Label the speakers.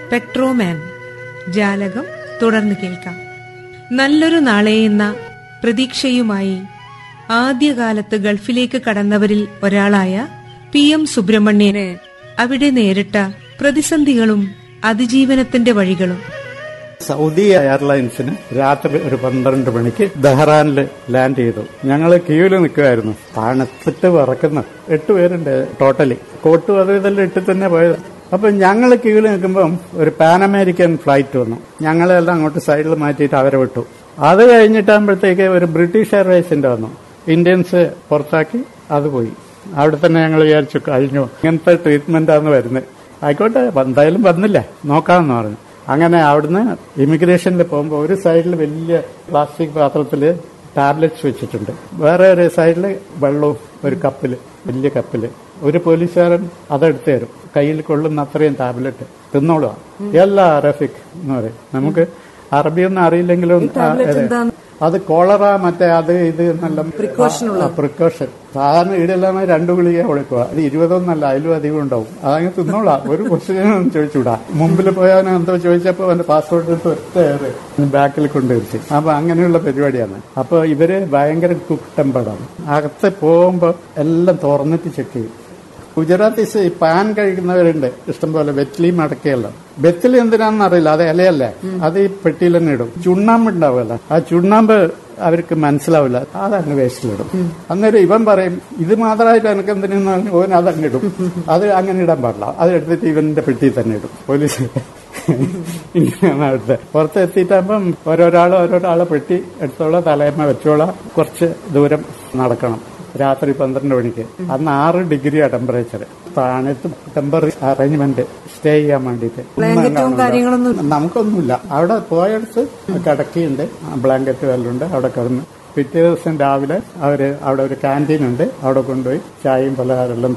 Speaker 1: പെട്രോമാൻ ജാലകം തുടർന്ന് കേൾക്കാം നല്ലൊരു നാളെ എന്ന പ്രതീക്ഷയുമായി ആദ്യകാലത്ത് ഗൾഫിലേക്ക് കടന്നവരിൽ ഒരാളായ പി എം സുബ്രഹ്മണ്യന് അവിടെ നേരിട്ട പ്രതിസന്ധികളും അതിജീവനത്തിന്റെ വഴികളും
Speaker 2: സൗദി എയർലൈൻസിന് രാത്രി ഒരു പന്ത്രണ്ട് മണിക്ക് ദഹ്റാനിൽ ലാൻഡ് ചെയ്തു ഞങ്ങൾ ക്യൂവിൽ നിൽക്കുമായിരുന്നു തണുത്തിട്ട് വിറക്കുന്ന എട്ട് പേരുണ്ട് ടോട്ടലി കോട്ടും അത് ഇതെല്ലാം ഇട്ട് തന്നെ പോയത് അപ്പൊ ഞങ്ങൾ ക്യൂവിൽ നിൽക്കുമ്പം ഒരു പാൻ അമേരിക്കൻ ഫ്ലൈറ്റ് വന്നു ഞങ്ങളെല്ലാം അങ്ങോട്ട് സൈഡിൽ മാറ്റിയിട്ട് അവരെ വിട്ടു അത് കഴിഞ്ഞിട്ടാകുമ്പോഴത്തേക്ക് ഒരു ബ്രിട്ടീഷ് എയർവേസിന്റെ വന്നു ഇന്ത്യൻസ് പുറത്താക്കി അത് പോയി അവിടെ തന്നെ ഞങ്ങൾ വിചാരിച്ചു കഴിഞ്ഞു ഇങ്ങനത്തെ ട്രീറ്റ്മെന്റാന്ന് വരുന്നത് ആയിക്കോട്ടെ എന്തായാലും വന്നില്ല നോക്കാമെന്ന് പറഞ്ഞു അങ്ങനെ അവിടുന്ന് ഇമിഗ്രേഷനിൽ പോകുമ്പോൾ ഒരു സൈഡിൽ വലിയ പ്ലാസ്റ്റിക് പാത്രത്തിൽ ടാബ്ലറ്റ്സ് വെച്ചിട്ടുണ്ട് വേറെ ഒരു സൈഡിൽ വെള്ളവും ഒരു കപ്പിൽ വലിയ കപ്പിൽ ഒരു പോലീസുകാരൻ അതെടുത്ത് തരും കയ്യിൽ കൊള്ളുന്ന അത്രയും ടാബ്ലറ്റ് തിന്നോളുക എല്ലാ അറഫിക് എന്ന് പറയും നമുക്ക് അറബിയൊന്നും അറിയില്ലെങ്കിലും ആ, അതെ. അത് കോളറ മറ്റേ അത് ഇത് നല്ല പ്രിക്കോഷൻ സാധാരണ ഇവിടെല്ലാം രണ്ടു ഗുളിക കൊടുക്കുക അത് ഇരുപതൊന്നല്ല അതിലും അധികം ഉണ്ടാവും അതങ്ങ് തിന്നോളാം ഒരു ക്വസ്റ്റ്യനും ചോദിച്ചൂടാ മുമ്പിൽ പോയവൻ എന്തോ ചോദിച്ചപ്പോ അവന്റെ പാസ്പോർട്ട് എടുത്ത് ഒറ്റയേറ് ബാക്കിൽ കൊണ്ടുവരുത്തി അപ്പൊ അങ്ങനെയുള്ള പരിപാടിയാണ് അപ്പൊ ഇവര് ഭയങ്കര കുക്ക് ടെമ്പറാണ് അകത്ത് പോകുമ്പോ എല്ലാം തുറന്നിട്ട് ചെക്ക് ചെയ്യും ഗുജറാത്തീസ് ഈ പാൻ കഴിക്കുന്നവരുണ്ട് ഇഷ്ടംപോലെ വെറ്റിലി മടക്കയല്ല വെറ്റിലി എന്തിനാണെന്ന് അറിയില്ല അത് ഇലയല്ലേ അത് ഈ പെട്ടിയിൽ തന്നെ ഇടും ചുണ്ണാമ്പ് ഉണ്ടാവുമല്ലോ ആ ചുണ്ണാമ്പ് അവർക്ക് മനസ്സിലാവില്ല അതങ്ങ് വേസ്റ്റിലിടും അന്നേരം ഇവൻ പറയും ഇത് മാത്രമായിട്ട് എനിക്ക് എന്തിനാന്ന് പറഞ്ഞ് ഓൻ അതങ്ങ് ഇടും അത് അങ്ങനെ ഇടാൻ പാടില്ല അത് എടുത്തിട്ട് ഇവന്റെ പെട്ടിയിൽ തന്നെ ഇടും പോലീസ് ഇങ്ങനെയാണ് അവിടുത്തെ പുറത്ത് എത്തിയിട്ടാകുമ്പം ഓരോരാൾ ഓരോരാളെ പെട്ടി എടുത്തോളാം തലയമ്മ വെച്ചോളാം കുറച്ച് ദൂരം നടക്കണം രാത്രി പന്ത്രണ്ട് മണിക്ക് അന്ന് ആറ് ഡിഗ്രിയാ ടെമ്പറേച്ചർ തണുത്ത് ടെമ്പററി അറേഞ്ച്മെന്റ് സ്റ്റേ ചെയ്യാൻ വേണ്ടിയിട്ട് നമുക്കൊന്നുമില്ല അവിടെ പോയടുത്ത് കിടക്കിയുണ്ട് ബ്ലാങ്കറ്റ് വല്ലതുണ്ട് അവിടെ കിടന്ന് പിറ്റേ ദിവസം രാവിലെ അവര് അവിടെ ഒരു ക്യാൻറ്റീൻ ഉണ്ട് അവിടെ കൊണ്ടുപോയി ചായയും പലഹാരം എല്ലാം